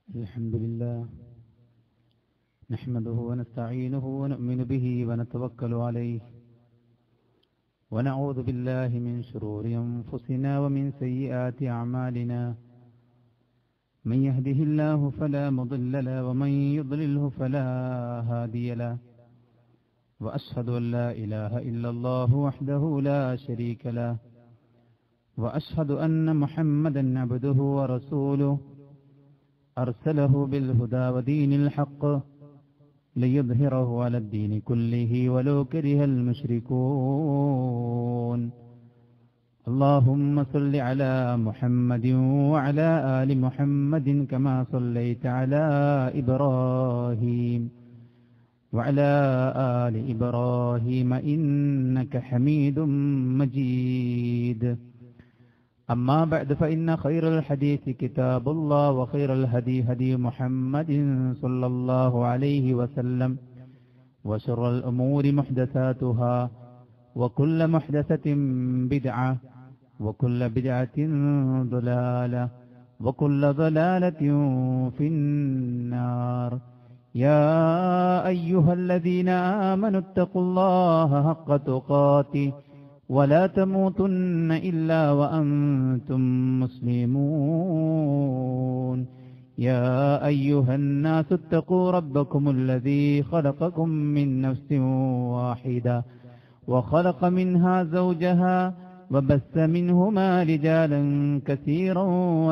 الحمد لله نحمده ونستعينه ونؤمن به ونتوكل عليه ونعوذ بالله من شرور أنفسنا ومن سيئات أعمالنا من يهده الله فلا مضل له ومن يضلله فلا هادي له وأشهد أن لا إله إلا الله وحده لا شريك له وأشهد أن محمدا عبده ورسوله أرسله بالهدى ودين الحق ليظهره على الدين كله ولو كره المشركون اللهم صل على محمد وعلى آل محمد كما صليت على إبراهيم وعلى آل إبراهيم إنك حميد مجيد أما بعد فإن خير الحديث كتاب الله وخير الهدي هدي محمد صلى الله عليه وسلم وشر الأمور محدثاتها وكل محدثة بدعة وكل بدعة ضلالة وكل ضلالة في النار يا أيها الذين آمنوا اتقوا الله حق تقاته ولا تموتن إلا وأنتم مسلمون يا أيها الناس اتقوا ربكم الذي خلقكم من نفس واحدة وخلق منها زوجها وبث منهما رجالا كثيرا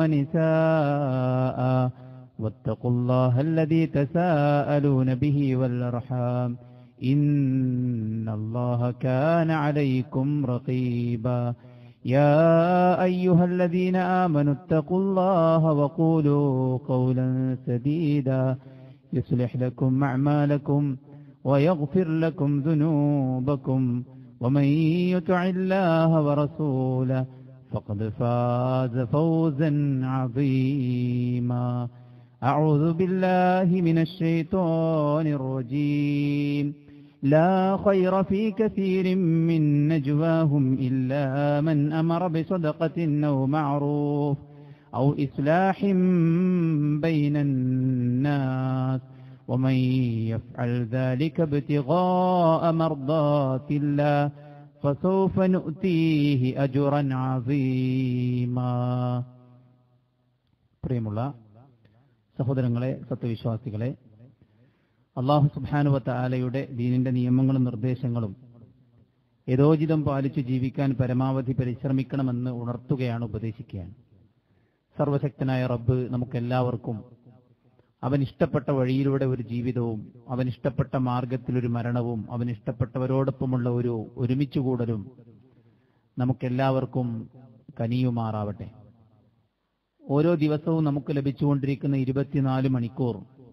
ونساء واتقوا الله الذي تساءلون به والأرحام إن الله كان عليكم رقيبا يا أيها الذين آمنوا اتقوا الله وقولوا قولا سديدا يصلح لكم أعمالكم ويغفر لكم ذنوبكم ومن يطع الله ورسوله فقد فاز فوزا عظيما أعوذ بالله من الشيطان الرجيم لا خير في كثير من نجواهم إلا من أمر بصدقة أو معروف أو إصلاح بين الناس ومن يفعل ذلك ابتغاء مرضات الله فسوف نؤتيه أجرا عظيما പ്രിയമുള്ള സഹോദരങ്ങളെ സത്യവിശ്വാസികളെ അള്ളാഹു സുബാനുവത്ത ആലയുടെ ദീനിന്റെ നിയമങ്ങളും നിർദ്ദേശങ്ങളും യഥോചിതം പാലിച്ചു ജീവിക്കാൻ പരമാവധി പരിശ്രമിക്കണമെന്ന് ഉണർത്തുകയാണ് ഉപദേശിക്കുകയാണ് സർവശക്തനായ റബ്ബ് നമുക്കെല്ലാവർക്കും അവൻ ഇഷ്ടപ്പെട്ട വഴിയിലൂടെ ഒരു ജീവിതവും അവൻ ഇഷ്ടപ്പെട്ട മാർഗത്തിൽ ഒരു മരണവും അവൻ ഇഷ്ടപ്പെട്ടവരോടൊപ്പമുള്ള ഒരു ഒരുമിച്ചുകൂടലും നമുക്കെല്ലാവർക്കും കനിയുമാറാവട്ടെ ഓരോ ദിവസവും നമുക്ക് ലഭിച്ചുകൊണ്ടിരിക്കുന്ന ഇരുപത്തിനാല് മണിക്കൂർ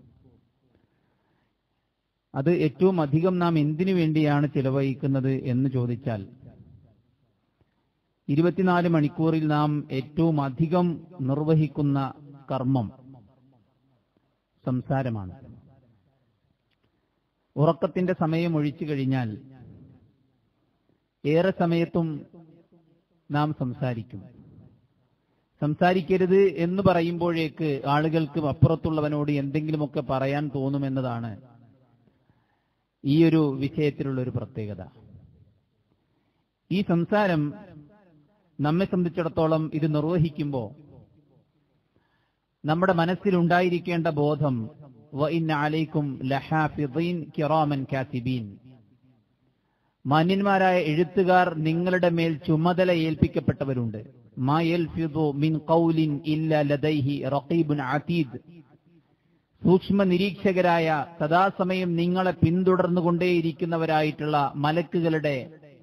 അത് ഏറ്റവും അധികം നാം എന്തിനു വേണ്ടിയാണ് ചിലവഴിക്കുന്നത് എന്ന് ചോദിച്ചാൽ ഇരുപത്തിനാല് മണിക്കൂറിൽ നാം ഏറ്റവും അധികം നിർവഹിക്കുന്ന കർമ്മം സംസാരമാണ് ഉറക്കത്തിന്റെ സമയം ഒഴിച്ചു കഴിഞ്ഞാൽ ഏറെ സമയത്തും നാം സംസാരിക്കും സംസാരിക്കരുത് എന്ന് പറയുമ്പോഴേക്ക് ആളുകൾക്ക് അപ്പുറത്തുള്ളവനോട് എന്തെങ്കിലുമൊക്കെ പറയാൻ തോന്നുമെന്നതാണ് ഈ ഒരു വിഷയത്തിലുള്ള ഒരു പ്രത്യേകത ഈ സംസാരം നമ്മെ സംബന്ധിച്ചിടത്തോളം ഇത് നിർവഹിക്കുമ്പോൾ നമ്മുടെ മനസ്സിലുണ്ടായിരിക്കേണ്ട ബോധം അലൈക്കും ലഹാഫിദീൻ കിറാമൻ കാസിബീൻ മാന്യന്മാരായ എഴുത്തുകാർ നിങ്ങളുടെ മേൽ ചുമതല ഏൽപ്പിക്കപ്പെട്ടവരുണ്ട് മാ യൽഫിദു മിൻ ഖൗലിൻ ഇല്ല ലദൈഹി റഖീബുൻ അതീദ് സൂക്ഷ്മ നിരീക്ഷകരായ സദാസമയം നിങ്ങളെ പിന്തുടർന്നുകൊണ്ടേയിരിക്കുന്നവരായിട്ടുള്ള മലക്കുകളുടെ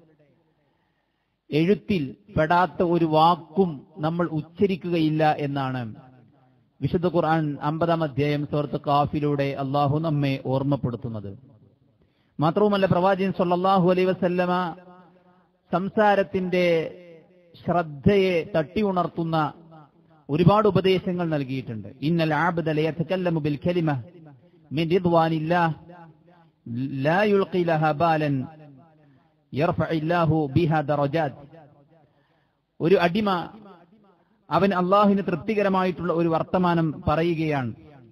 എഴുത്തിൽ പെടാത്ത ഒരു വാക്കും നമ്മൾ ഉച്ചരിക്കുകയില്ല എന്നാണ് വിശുദ്ധ ഖുർആൻ അമ്പതാം അധ്യായം സുഹൃത്ത് കാഫിലൂടെ അള്ളാഹു നമ്മെ ഓർമ്മപ്പെടുത്തുന്നത് മാത്രവുമല്ല പ്രവാചകൻ സല്ലല്ലാഹു അലൈഹി വസല്ലമ സംസാരത്തിന്റെ ശ്രദ്ധയെ തട്ടി ഉണർത്തുന്ന ഒരുപാട് ഉപദേശങ്ങൾ നൽകിയിട്ടുണ്ട് ഇന്നൽ ആബദ ലയതകല്ലമു ബിൽ കലിമ മിൻ റിദ്വാനില്ലാഹ് ലാ യുൽഖി ലഹാ ബാലൻ യർഫഇല്ലാഹു ബിഹാ ദറജാത്ത് ഒരു അടിമ അവൻ അള്ളാഹുവിന് തൃപ്തികരമായിട്ടുള്ള ഒരു വർത്തമാനം പറയുകയാണ്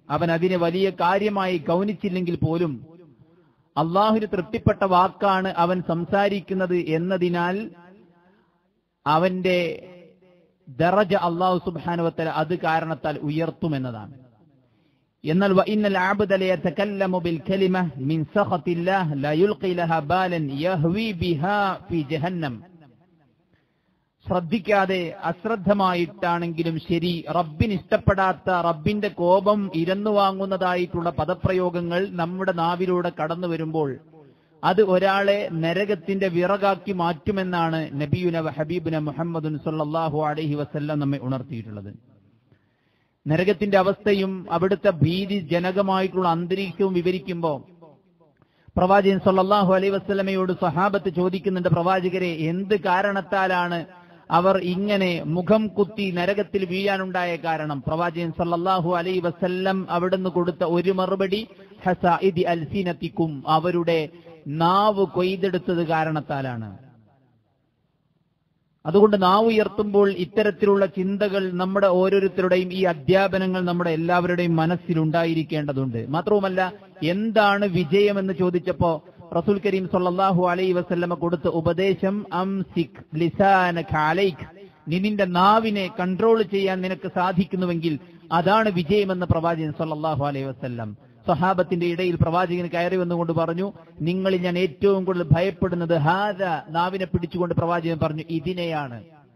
അവൻ അതിനെ വലിയ കാര്യമായി ഗൗനിച്ചില്ലെങ്കിൽ പോലും അള്ളാഹുവിന് തൃപ്തിപ്പെട്ട വാക്കാണ് അവൻ സംസാരിക്കുന്നത് എന്നതിനാൽ അവന്റെ ദറജ അള്ളാഹു സുബാനുവത്തല അത് കാരണത്താൽ ഉയർത്തുമെന്നതാണ് എന്നാൽ وإن العبد ليتكلم بالكلمة من سخط الله لا يلقي لها بالا يهوي بها في جهنم ശ്രദ്ധിക്കാതെ അശ്രദ്ധമായിട്ടാണെങ്കിലും ശരി റബ്ബിന് ഇഷ്ടപ്പെടാത്ത റബ്ബിന്റെ കോപം ഇരന്നു വാങ്ങുന്നതായിട്ടുള്ള പദപ്രയോഗങ്ങൾ നമ്മുടെ നാവിലൂടെ കടന്നു വരുമ്പോൾ അത് ഒരാളെ നരകത്തിന്റെ വിറകാക്കി മാറ്റുമെന്നാണ് നബിയുന ഹബീബുന മുഹമ്മദുൻ സല്ലാഹു അലഹി വസ്ല്ലാം നമ്മെ ഉണർത്തിയിട്ടുള്ളത് നരകത്തിന്റെ അവസ്ഥയും അവിടുത്തെ ഭീതി ജനകമായിട്ടുള്ള അന്തരീക്ഷവും വിവരിക്കുമ്പോൾ പ്രവാചകൻ സല്ലാഹു അലൈഹി വസ്ലമയോട് സഹാബത്ത് ചോദിക്കുന്നുണ്ട് പ്രവാചകരെ എന്ത് കാരണത്താലാണ് അവർ ഇങ്ങനെ മുഖം കുത്തി നരകത്തിൽ വീഴാനുണ്ടായ കാരണം പ്രവാചകൻ സല്ലല്ലാഹു അലൈ വസല്ലം അവിടുന്ന് കൊടുത്ത ഒരു മറുപടി ഹസാഇദി അൽസീനത്തിക്കും അവരുടെ നാവ് കൊയ്തെടുത്തത് കാരണത്താലാണ് അതുകൊണ്ട് നാവ് ഉയർത്തുമ്പോൾ ഇത്തരത്തിലുള്ള ചിന്തകൾ നമ്മുടെ ഓരോരുത്തരുടെയും ഈ അധ്യാപനങ്ങൾ നമ്മുടെ എല്ലാവരുടെയും മനസ്സിലുണ്ടായിരിക്കേണ്ടതുണ്ട് മാത്രവുമല്ല എന്താണ് വിജയമെന്ന് ചോദിച്ചപ്പോ റസൂൽ കരീം സല്ലല്ലാഹു അലൈഹി വസല്ലമ കൊടുത്ത ഉപദേശം അംസിക് ലിസാനക അലൈക് നീ നിന്റെ നാവിനെ കൺട്രോൾ ചെയ്യാൻ നിനക്ക് സാധിക്കുന്നുവെങ്കിൽ അതാണ് വിജയമെന്ന് പ്രവാചകൻ സല്ലല്ലാഹു അലൈഹി വസല്ലം സഹാബത്തിന്റെ ഇടയിൽ പ്രവാചകൻ കയറി വന്നുകൊണ്ട് പറഞ്ഞു നിങ്ങളിൽ ഞാൻ ഏറ്റവും കൂടുതൽ ഭയപ്പെടുന്നത് ഹാദ നാവിനെ പിടിച്ചുകൊണ്ട് പ്രവാചകൻ പറഞ്ഞു ഇതിനെയാണ്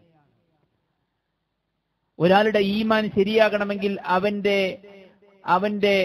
ഒരാളുടെ ഈമാൻ ശരിയാകണമെങ്കിൽ അവന്റെ അവന്റെ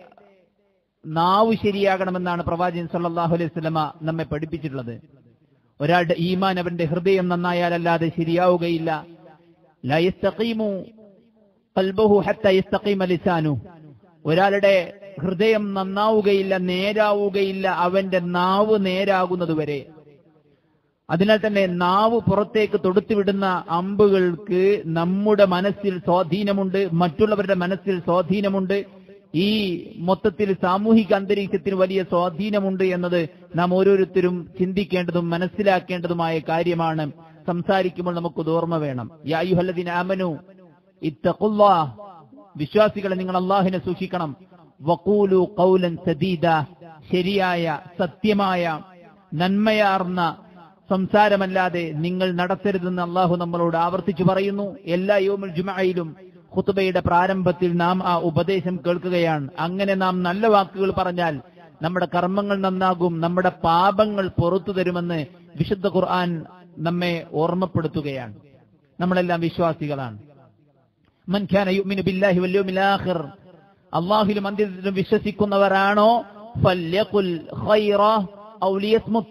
നാവ് ശരിയാകണമെന്നാണ് പ്രവാചകൻ സല്ലല്ലാഹു അലൈഹി വസല്ലമ നമ്മെ പഠിപ്പിച്ചിട്ടുള്ളത് ഒരാളുടെ ഈമാൻ അവന്റെ ഹൃദയം നന്നായാലല്ലാതെ ശരിയാവുകയില്ല ലാ യസ്തഖീമു ഖൽബുഹു ഹത്ത യസ്തഖീമ ലിസാനു ഒരാളുടെ ഹൃദയം നന്നാവുകയില്ല നേരാവുകയില്ല അവന്റെ നാവ് നേരാകുന്നതുവരെ അതിനാൽ തന്നെ നാവ് പുറത്തേക്ക് തൊടുത്തുവിടുന്ന അമ്പുകൾക്ക് നമ്മുടെ മനസ്സിൽ സ്വാധീനമുണ്ട് മറ്റുള്ളവരുടെ മനസ്സിൽ സ്വാധീനമുണ്ട് ഈ മൊത്തത്തിൽ സാമൂഹിക അന്തരീക്ഷത്തിന് വലിയ സ്വാധീനമുണ്ട് എന്നത് നാം ഓരോരുത്തരും ചിന്തിക്കേണ്ടതും മനസ്സിലാക്കേണ്ടതുമായ കാര്യമാണ് സംസാരിക്കുമ്പോൾ നമുക്ക് ഓർമ്മ വേണം യായുഹല്ലദിൻ അമനു ഇത്തഖുല്ലാ വിശ്വാസികളെ നിങ്ങൾ അള്ളാഹിനെ സൂക്ഷിക്കണം വക്കൂലു കൗലൻ സദീദ ശരിയായ സത്യമായ നന്മയാർന്ന സംസാരമല്ലാതെ നിങ്ങൾ നടത്തരുതെന്ന് അള്ളാഹു നമ്മളോട് ആവർത്തിച്ചു പറയുന്നു എല്ലാ യോമുൽ ജുമയിലും ഖുത്തുബയുടെ പ്രാരംഭത്തിൽ നാം ആ ഉപദേശം കേൾക്കുകയാണ് അങ്ങനെ നാം നല്ല വാക്കുകൾ പറഞ്ഞാൽ നമ്മുടെ കർമ്മങ്ങൾ നന്നാകും നമ്മുടെ പാപങ്ങൾ പുറത്തു തരുമെന്ന് വിശുദ്ധ ഖുർആൻ നമ്മെ ഓർമ്മപ്പെടുത്തുകയാണ് നമ്മളെല്ലാം വിശ്വാസികളാണ് മൻ ഖാന യുഅ്മിനു ബില്ലാഹി വൽ യൗമിൽ ആഖിർ അള്ളാഹുലും അന്ത്യത്തിലും വിശ്വസിക്കുന്നവരാണോ ഫല്യഖുൽ ഖൈറ ഔ ലിയസ്മുത്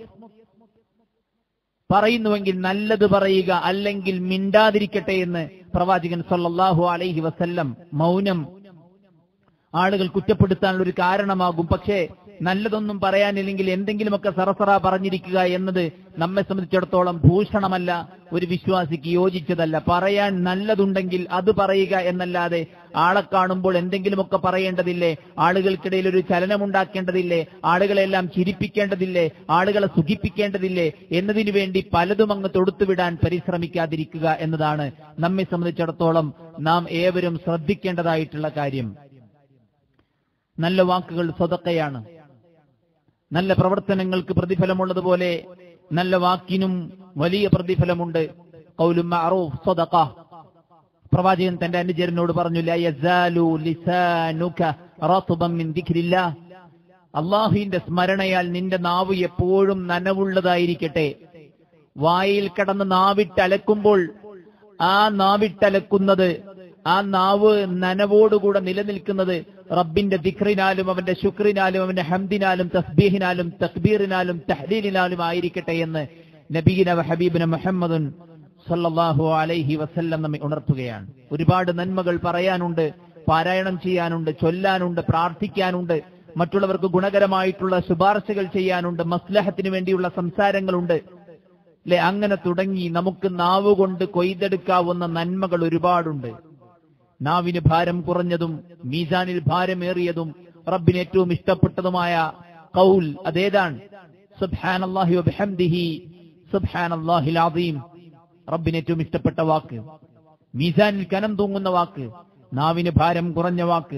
പറയുന്നുവെങ്കിൽ നല്ലത് പറയുക അല്ലെങ്കിൽ മിണ്ടാതിരിക്കട്ടെ എന്ന് പ്രവാചകൻ സല്ലല്ലാഹു അലൈഹി വസല്ലം മൗനം ആളുകൾ കുറ്റപ്പെടുത്താനുള്ള ഒരു കാരണമാകും പക്ഷേ നല്ലതൊന്നും പറയാനില്ലെങ്കിൽ എന്തെങ്കിലുമൊക്കെ സറസറ പറഞ്ഞിരിക്കുക എന്നത് നമ്മെ സംബന്ധിച്ചിടത്തോളം ഭൂഷണമല്ല ഒരു വിശ്വാസിക്ക് യോജിച്ചതല്ല പറയാൻ നല്ലതുണ്ടെങ്കിൽ അത് പറയുക എന്നല്ലാതെ ആളെ കാണുമ്പോൾ എന്തെങ്കിലുമൊക്കെ പറയേണ്ടതില്ലേ ആളുകൾക്കിടയിൽ ഒരു ചലനമുണ്ടാക്കേണ്ടതില്ലേ ആളുകളെല്ലാം ചിരിപ്പിക്കേണ്ടതില്ലേ ആളുകളെ സുഖിപ്പിക്കേണ്ടതില്ലേ എന്നതിനു വേണ്ടി പലതും അങ്ങ് തൊടുത്തുവിടാൻ പരിശ്രമിക്കാതിരിക്കുക എന്നതാണ് നമ്മെ സംബന്ധിച്ചിടത്തോളം നാം ഏവരും ശ്രദ്ധിക്കേണ്ടതായിട്ടുള്ള കാര്യം നല്ല വാക്കുകൾ സ്വതക്കയാണ് നല്ല പ്രവർത്തനങ്ങൾക്ക് പ്രതിഫലമുള്ളതുപോലെ നല്ല വാക്കിനും വലിയ പ്രതിഫലമുണ്ട് കൗലും മഅറൂഫ് സ്വതക്ക പ്രവാചകൻ തന്റെ അനുചരനോട് പറഞ്ഞു ലാ യസാലു ലിസാനുക റത്ബൻ മിൻ ദിക്രില്ലാ അള്ളാഹുവിന്റെ സ്മരണയാൽ നിന്റെ നാവ് എപ്പോഴും നനവുള്ളതായിരിക്കട്ടെ വായിൽ കടന്ന് നാവിട്ടലക്കുമ്പോൾ ആ നാവിട്ടലക്കുന്നത് ആ നാവ് നനവോടുകൂടെ നിലനിൽക്കുന്നത് റബ്ബിന്റെ ദിഖ്റിനാലും അവന്റെ ശുക്രിനാലും അവന്റെ ഹംദിനാലും തസ്ബീഹിനാലും തക്ബീറിനാലും തഹ്ലീലിനാലും ആയിരിക്കട്ടെ എന്ന് നബീന ഹബീബിന് മുഹമ്മദുൻ സല്ലല്ലാഹു അലൈഹി വസല്ലം നമ്മെ ഉണർത്തുകയാണ് ഒരുപാട് നന്മകൾ പറയാനുണ്ട് പാരായണം ചെയ്യാനുണ്ട് ചൊല്ലാനുണ്ട് പ്രാർത്ഥിക്കാനുണ്ട് മറ്റുള്ളവർക്ക് ഗുണകരമായിട്ടുള്ള ശുപാർശകൾ ചെയ്യാനുണ്ട് മസ്ലഹത്തിന് വേണ്ടിയുള്ള സംസാരങ്ങളുണ്ട് അല്ലെ അങ്ങനെ തുടങ്ങി നമുക്ക് നാവ് കൊണ്ട് കൊയ്തെടുക്കാവുന്ന നന്മകൾ ഒരുപാടുണ്ട് നാവിന് ഭാരം കുറഞ്ഞതും മീസാനിൽ ഭാരമേറിയതും റബ്ബിന് ഏറ്റവും ഇഷ്ടപ്പെട്ടതുമായ കൗൽ അതേതാണ് സുബ്ഹാനല്ലാഹി വബിഹംദിഹി സുബ്ഹാനല്ലാഹിൽ അദീം റബ്ബിന് ഏറ്റവും ഇഷ്ടപ്പെട്ട വാക്ക് മീസാനിൽ കനം തൂങ്ങുന്ന വാക്ക് നാവിന് ഭാരം കുറഞ്ഞ വാക്ക്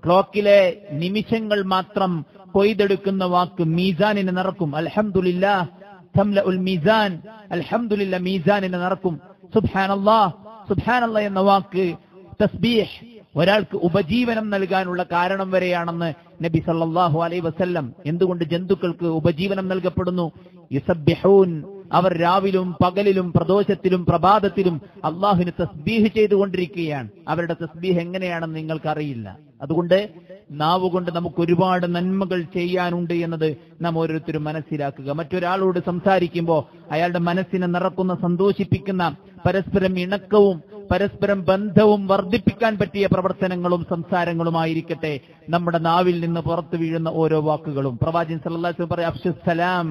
ക്ലോക്കിലെ നിമിഷങ്ങൾ മാത്രം കൊയ്തെടുക്കുന്ന വാക്ക് മീസാനിനെ നിറക്കും അൽഹംദുലില്ലാ തംല ഉൽ മീസാൻ അൽഹംദുലില്ല മീസാനിനെ നിറക്കും സുബ്ഹാനല്ലാ സുബ്ഹാനല്ലാ എന്ന വാക്ക് തസ്ബീഹ് ഒരാൾക്ക് ഉപജീവനം നൽകാനുള്ള കാരണം വരെയാണെന്ന് നബി സല്ലല്ലാഹു അലൈഹി വസല്ലം എന്തുകൊണ്ട് ജന്തുക്കൾക്ക് ഉപജീവനം നൽകപ്പെടുന്നു യുസബ്ബിഹൂൻ അവർ രാവിലും പകലിലും പ്രദോഷത്തിലും പ്രഭാതത്തിലും അള്ളാഹുവിന് തസ്ബീഹ് ചെയ്തുകൊണ്ടിരിക്കുകയാണ് അവരുടെ തസ്ബീഹ് എങ്ങനെയാണെന്ന് നിങ്ങൾക്കറിയില്ല അതുകൊണ്ട് നാവ് കൊണ്ട് നമുക്ക് ഒരുപാട് നന്മകൾ ചെയ്യാനുണ്ട് എന്നത് നാം ഓരോരുത്തരും മനസ്സിലാക്കുക മറ്റൊരാളോട് സംസാരിക്കുമ്പോൾ അയാളുടെ മനസ്സിനെ നിറക്കുന്ന സന്തോഷിപ്പിക്കുന്ന പരസ്പരം ഇണക്കവും പരസ്പരം ബന്ധവും വർദ്ധിപ്പിക്കാൻ പറ്റിയ പ്രവർത്തനങ്ങളും സംസാരങ്ങളുമായിരിക്കട്ടെ നമ്മുടെ നാവിൽ നിന്ന് പുറത്തു വീഴുന്ന ഓരോ വാക്കുകളും പ്രവാചകൻ സല്ലല്ലാഹു പറയാം അഫ്ഷുസലാം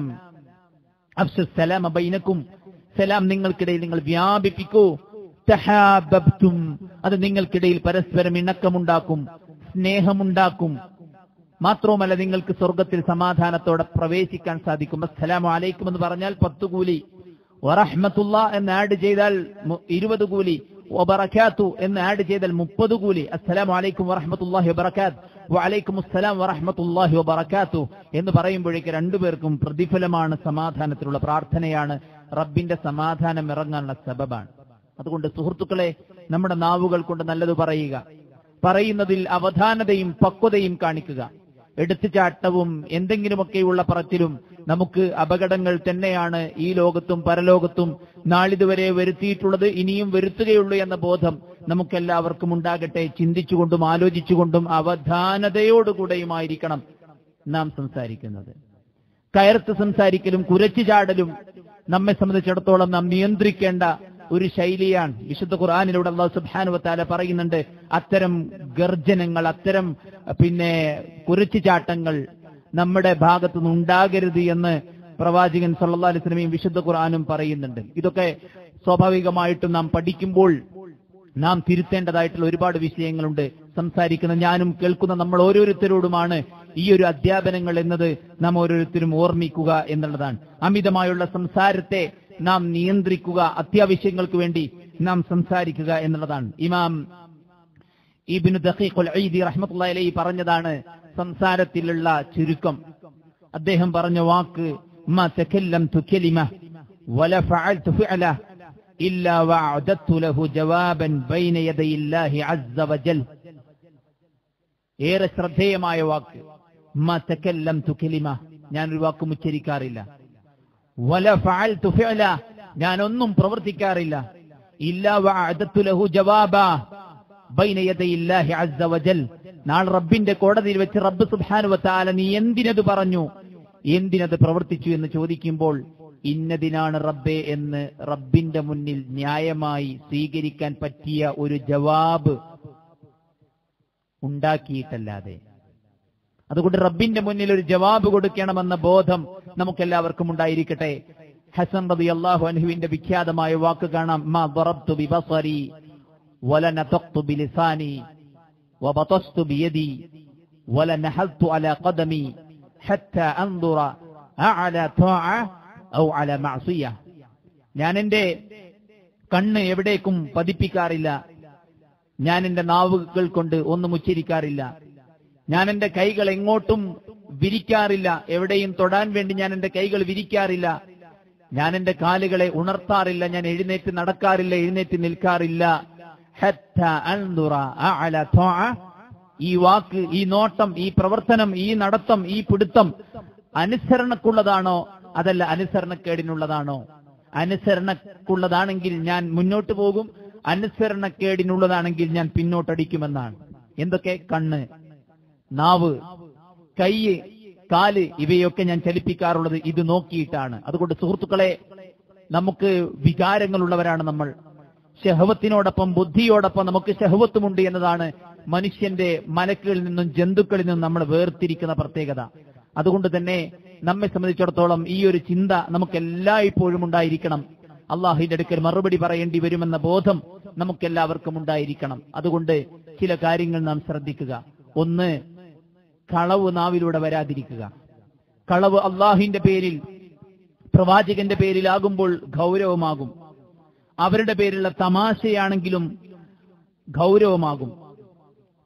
അഫ്ഷുസലാം ബൈനക്കും സലാം നിങ്ങൾക്കിടയിൽ നിങ്ങൾ വ്യാപിപ്പിക്കൂ തഹാബബ്തും അത് നിങ്ങൾക്കിടയിൽ പരസ്പരം ഇണക്കമുണ്ടാക്കും സ്നേഹമുണ്ടാക്കും മാത്രവുമല്ല നിങ്ങൾക്ക് സ്വർഗത്തിൽ സമാധാനത്തോടെ പ്രവേശിക്കാൻ സാധിക്കും അസ്സലാമു അലൈക്കും എന്ന് പറഞ്ഞാൽ പത്ത് കൂലി വറഹ്മത്തുള്ള എന്ന് ആഡ് ചെയ്താൽ മു- ഇരുപത് കൂലി വബറക്കാത്തു എന്ന് ആഡ് ചെയ്താൽ മുപ്പത് കൂലി അസ്സലാമു അലൈക്കും വറഹ്മത്തുള്ളാഹി വബറക്കാത്ത് വഅലൈക്കും അസ്സലാം വറഹ്മത്തുള്ളാഹി വബറക്കാത്തു എന്ന് പറയുമ്പോഴേക്ക് രണ്ടുപേർക്കും പ്രതിഫലമാണ് സമാധാനത്തിലുള്ള പ്രാർത്ഥനയാണ് റബ്ബിന്റെ സമാധാനം ഇറങ്ങാനുള്ള സബബാണ് അതുകൊണ്ട് സുഹൃത്തുക്കളെ നമ്മുടെ നാവുകൾ കൊണ്ട് നല്ലത് പറയുക പറയുന്നതിൽ അവധാനതയും പക്വതയും കാണിക്കുക എടുത്തുചാട്ടവും എന്തെങ്കിലുമൊക്കെയുള്ള പറച്ചിലും നമുക്ക് അപകടങ്ങൾ തന്നെയാണ് ഈ ലോകത്തും പരലോകത്തും നാളിതുവരെ വരുത്തിയിട്ടുള്ളത് ഇനിയും വരുത്തുകയുള്ളൂ എന്ന ബോധം നമുക്കെല്ലാവർക്കും ഉണ്ടാകട്ടെ ചിന്തിച്ചുകൊണ്ടും ആലോചിച്ചുകൊണ്ടും അവധാനതയോടുകൂടെയുമായിരിക്കണം നാം സംസാരിക്കുന്നത് കയർത്ത് സംസാരിക്കലും കുരച്ചു ചാടലും നമ്മെ സംബന്ധിച്ചിടത്തോളം നാം നിയന്ത്രിക്കേണ്ട ഒരു ശൈലിയാണ് വിശുദ്ധ ഖുർആാനിലൂടെ അള്ളാഹു സുബ്ഹാനഹു വതആല പറയുന്നുണ്ട് അത്തരം ഗർജനങ്ങൾ അത്തരം പിന്നെ കുരച്ചു ചാട്ടങ്ങൾ നമ്മുടെ ഭാഗത്തു നിന്ന് ഉണ്ടാകരുത് എന്ന് പ്രവാചകൻ സല്ലല്ലാഹു അലൈഹി വസല്ലമയും വിശുദ്ധ ഖുർആാനും പറയുന്നുണ്ട് ഇതൊക്കെ സ്വാഭാവികമായിട്ടും നാം പഠിക്കുമ്പോൾ നാം തിരുത്തേണ്ടതായിട്ടുള്ള ഒരുപാട് വിഷയങ്ങളുണ്ട് സംസാരിക്കുന്ന ഞാനും കേൾക്കുന്ന നമ്മൾ ഓരോരുത്തരോടുമാണ് ഈ ഒരു അധ്യാപനങ്ങൾ എന്നത് നാം ഓരോരുത്തരും ഓർമ്മിക്കുക എന്നുള്ളതാണ് അമിതമായുള്ള സംസാരത്തെ നാം നിയന്ത്രിക്കുക അത്യാവശ്യങ്ങൾക്ക് വേണ്ടി നാം സംസാരിക്കുക എന്നുള്ളതാണ് ഇമാം ഇബിനു ദഖീഖുൽ ഈദി റഹ്മത്തുള്ളാഹി അലൈഹി പറഞ്ഞതാണ് സംസാരത്തിലുള്ള ചുരുക്കം അദ്ദേഹം പറഞ്ഞ വാക്ക് മാ തകല്ലംതു കലിമ വല ഫഅൽതു ഫിഅല ഇല്ലാ വഅദത്തു ലഹു ജവാബൻ ബൈന യദയില്ലാഹി അസ്സ വജൽ ഏറെ ശ്രദ്ധേയമായ വാക്ക് മാ തകല്ലംതു കലിമ ഞാൻ ഒരു വാക്കും ഉച്ചരിക്കാറില്ല വല ഫഅൽതു ഫിഅല ഞാൻ ഒന്നും പ്രവർത്തിക്കാറില്ല ഇല്ലാ വഅദത്തു ലഹു ജവാബ ബൈന യദയില്ലാഹി അസ്സ വജൽ നാളെ റബ്ബിന്റെ കോടതിയിൽ വെച്ച് റബ്ബ് സുബ്ഹാനഹു വതആല നീ എന്തിനത് പറഞ്ഞു എന്തിനത് പ്രവർത്തിച്ചു എന്ന് ചോദിക്കുമ്പോൾ ഇന്നതിനാണ് റബ്ബേ എന്ന് റബ്ബിന്റെ മുന്നിൽ ന്യായമായി സ്വീകരിക്കാൻ പറ്റിയ ഒരു ജവാബ് ഉണ്ടാക്കിയിട്ടല്ലാതെ അതുകൊണ്ട് റബ്ബിന്റെ മുന്നിൽ ഒരു ജവാബ് കൊടുക്കണമെന്ന ബോധം നമുക്കെല്ലാവർക്കും ഉണ്ടായിരിക്കട്ടെ ഹസൻ റബി അള്ളാഹു അൻഹുവിന്റെ വിഖ്യാതമായ വാക്ക് കാണാം മാ ദറബ്തു ബിബസരി ولنطقت بلساني وبطشت بيدي ولنحلت على قدمي حتى انظر أعلى طاعة أو على معصية ഞാൻ എന്റെ കണ്ണ് എവിടേക്കും പതിപ്പിക്കാറില്ല ഞാൻ എന്റെ നാവുകൾ കൊണ്ട് ഒന്നും ഉച്ചരിക്കാറില്ല ഞാൻ എന്റെ കൈകൾ എങ്ങോട്ടും വിരിക്കാറില്ല എവിടെയും തൊടാൻ വേണ്ടി ഞാൻ എന്റെ കൈകൾ വിരിക്കാറില്ല ഞാൻ എന്റെ കാലുകളെ ഉണർത്താറില്ല ഞാൻ എഴുന്നേറ്റ് നടക്കാറില്ല എഴുന്നേറ്റ് നിൽക്കാറില്ല ഹത്ത അൻദുറ അഅല ത്വാഅ. ഈ വാക്ക് ഈ നോട്ടം ഈ പ്രവർത്തനം ഈ നടത്തം ഈ പിടുത്തം അനുസരണക്കുള്ളതാണോ അതല്ല അനുസരണക്കേടിനുള്ളതാണോ അനുസരണക്കുള്ളതാണെങ്കിൽ ഞാൻ മുന്നോട്ട് പോകും അനുസരണക്കേടിനുള്ളതാണെങ്കിൽ ഞാൻ പിന്നോട്ടടിക്കുമെന്നാണ് എന്തൊക്കെ കണ്ണ് നാവ് കൈ കാല് ഇവയൊക്കെ ഞാൻ ചലിപ്പിക്കാറുള്ളത് ഇത് നോക്കിയിട്ടാണ് അതുകൊണ്ട് സുഹൃത്തുക്കളെ നമുക്ക് വികാരങ്ങളുള്ളവരാണ് നമ്മൾ ഷഹവത്തിനോടൊപ്പം ബുദ്ധിയോടൊപ്പം നമുക്ക് ഷഹവത്തുമുണ്ട് എന്നതാണ് മനുഷ്യന്റെ മലക്കുകളിൽ നിന്നും ജന്തുക്കളിൽ നിന്നും നമ്മൾ വേർതിരിക്കുന്ന പ്രത്യേകത അതുകൊണ്ട് തന്നെ നമ്മെ സംബന്ധിച്ചിടത്തോളം ഈ ഒരു ചിന്ത നമുക്ക് എല്ലായ്പ്പോഴും ഉണ്ടായിരിക്കണം അള്ളാഹുവിന്റെ അടുക്കൽ മറുപടി പറയേണ്ടി വരുമെന്ന ബോധം നമുക്കെല്ലാവർക്കും ഉണ്ടായിരിക്കണം അതുകൊണ്ട് ചില കാര്യങ്ങൾ നാം ശ്രദ്ധിക്കുക ഒന്ന് കളവ് നാവിലൂടെ വരാതിരിക്കുക കളവ് അള്ളാഹിന്റെ പേരിൽ പ്രവാചകന്റെ പേരിലാകുമ്പോൾ ഗൗരവമാകും അവരുടെ പേരിലുള്ള തമാശയാണെങ്കിലും ഗൗരവമാകും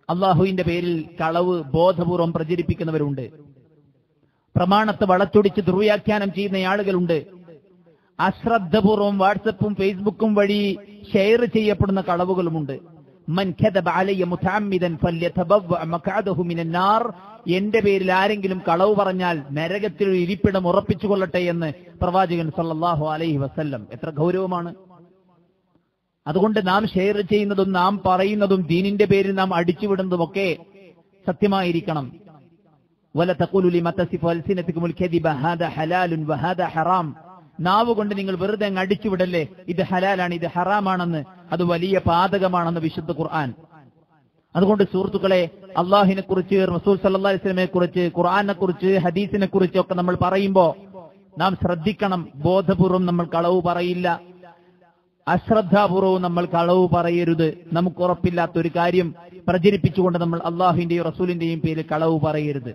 അള്ളാഹുവിന്റെ പേരിൽ കളവ് ബോധപൂർവം പ്രചരിപ്പിക്കുന്നവരുണ്ട് പ്രമാണത്തെ വളച്ചൊടിച്ച് ദുർവ്യാഖ്യാനം ചെയ്യുന്ന ആളുകളുണ്ട് അശ്രദ്ധപൂർവം വാട്സപ്പും ഫേസ്ബുക്കും വഴി ഷെയർ ചെയ്യപ്പെടുന്ന കളവുകളുമുണ്ട് മൻ കദബ അലയ്യ മുതഅമ്മിദൻ ഫല്യതബവ്വ മഖഅദഹു മിനൻ നാർ എന്റെ പേരിൽ ആരെങ്കിലും കളവ് പറഞ്ഞാൽ നരകത്തിൽ ഒരു ഇരിപ്പിടം ഉറപ്പിച്ചു കൊള്ളട്ടെ എന്ന് പ്രവാചകൻ സല്ലല്ലാഹു അലൈഹി വസല്ലം എത്ര ഗൗരവമാണ് അതുകൊണ്ട് നാം ഷെയർ ചെയ്യുന്നതും നാം പറയുന്നതും ദീനിന്റെ പേരിൽ നാം അടിച്ചുവിടുന്നതുമൊക്കെ സത്യമായിരിക്കണം വല തഖൂലു ലിമ തസിഫു അൽസിനതുകുമുൽ കദിബ ഹാദാ ഹലാലുൻ വഹാദാ ഹറാം നാവ് കൊണ്ട് നിങ്ങൾ വെറുതെ അങ്ങ് അടിച്ചുവിടല്ലേ ഇത് ഹലാലാണ് ഇത് ഹറാമാണെന്ന് അത് വലിയ പാതകമാണെന്ന് വിശുദ്ധ ഖുർആൻ അതുകൊണ്ട് സുഹൃത്തുക്കളെ അള്ളാഹിനെ കുറിച്ച് റസൂൽ സല്ലാ വസ്ലമെ കുറിച്ച് ഖുർആനെ കുറിച്ച് ഹദീസിനെ കുറിച്ച് ഒക്കെ നമ്മൾ പറയുമ്പോ നാം ശ്രദ്ധിക്കണം ബോധപൂർവം നമ്മൾ കളവ് പറയില്ല അശ്രദ്ധാപൂർവവും നമ്മൾ കളവ് പറയരുത് നമുക്ക് ഉറപ്പില്ലാത്ത ഒരു കാര്യം പ്രചരിപ്പിച്ചുകൊണ്ട് നമ്മൾ അള്ളാഹുവിന്റെയും റസൂലിന്റെയും പേരിൽ കളവ് പറയരുത്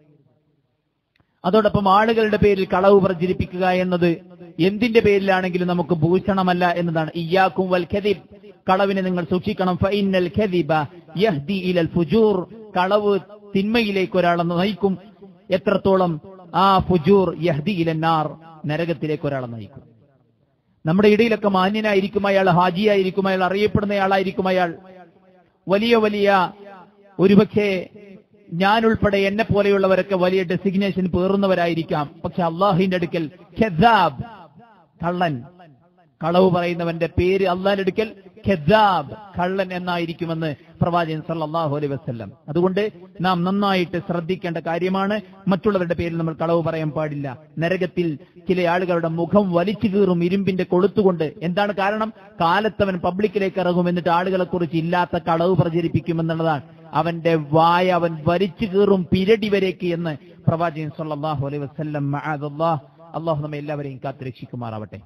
അതോടൊപ്പം ആളുകളുടെ പേരിൽ കളവ് പ്രചരിപ്പിക്കുക എന്നത് എന്തിന്റെ പേരിലാണെങ്കിലും നമുക്ക് ഭൂഷണമല്ല എന്നതാണ് ഇയാക്കും വൽ ഖദീബ് കളവിനെ നിങ്ങൾ സൂക്ഷിക്കണം ഫൈനൽ ഖദീബ യഹ്ദി ഇലൽ ഫുജൂർ കളവ് തിന്മയിലേക്ക് ഒരാളെ നയിക്കും എത്രത്തോളം ആ ഫുജൂർ യഹ്ദി ഇലന്നാർ നരകത്തിലേക്ക് ഒരാളെ നയിക്കും നമ്മുടെ ഇടയിലൊക്കെ മാന്യനായിരിക്കും അയാൾ ഹാജിയായിരിക്കും അയാൾ അറിയപ്പെടുന്നയാളായിരിക്കും അയാൾ വലിയ വലിയ ഒരുപക്ഷെ ഞാൻ ഉൾപ്പെടെ എന്നെ പോലെയുള്ളവരൊക്കെ വലിയ ഡെസിഗ്നേഷൻ പേറുന്നവരായിരിക്കാം പക്ഷെ അള്ളാഹുവിന്റെ അടുക്കൽ ഖെദാബ് കള്ളൻ കളവ് പറയുന്നവന്റെ പേര് അള്ളാഹിന്റെ അടുക്കൽ ഖെദാബ് കള്ളൻ എന്നായിരിക്കുമെന്ന് പ്രവാചകൻ സല്ലല്ലാഹു അലൈഹി വസല്ലം അതുകൊണ്ട് നാം നന്നായിട്ട് ശ്രദ്ധിക്കേണ്ട കാര്യമാണ് മറ്റുള്ളവരുടെ പേരിൽ നമ്മൾ കളവ് പറയാൻ പാടില്ല നരകത്തിൽ ചില ആളുകളുടെ മുഖം വലിച്ചു കീറും ഇരുമ്പിന്റെ കൊളുത്തുകൊണ്ട് എന്താണ് കാരണം കാലത്തവൻ പബ്ലിക്കിലേക്ക് ഇറങ്ങും എന്നിട്ട് ആളുകളെ കുറിച്ച് ഇല്ലാത്ത കളവ് പ്രചരിപ്പിക്കുമെന്നുള്ളതാണ് അവന്റെ വായ അവൻ വലിച്ചു കീറും പിരടി വരേക്ക് എന്ന് പ്രവാചകൻ സല്ലല്ലാഹു അലൈഹി വസല്ലം മഅദല്ലാഹ് അള്ളാഹു നമ്മെ എല്ലാവരെയും കാത്തുരക്ഷിക്കുമാറാവട്ടെ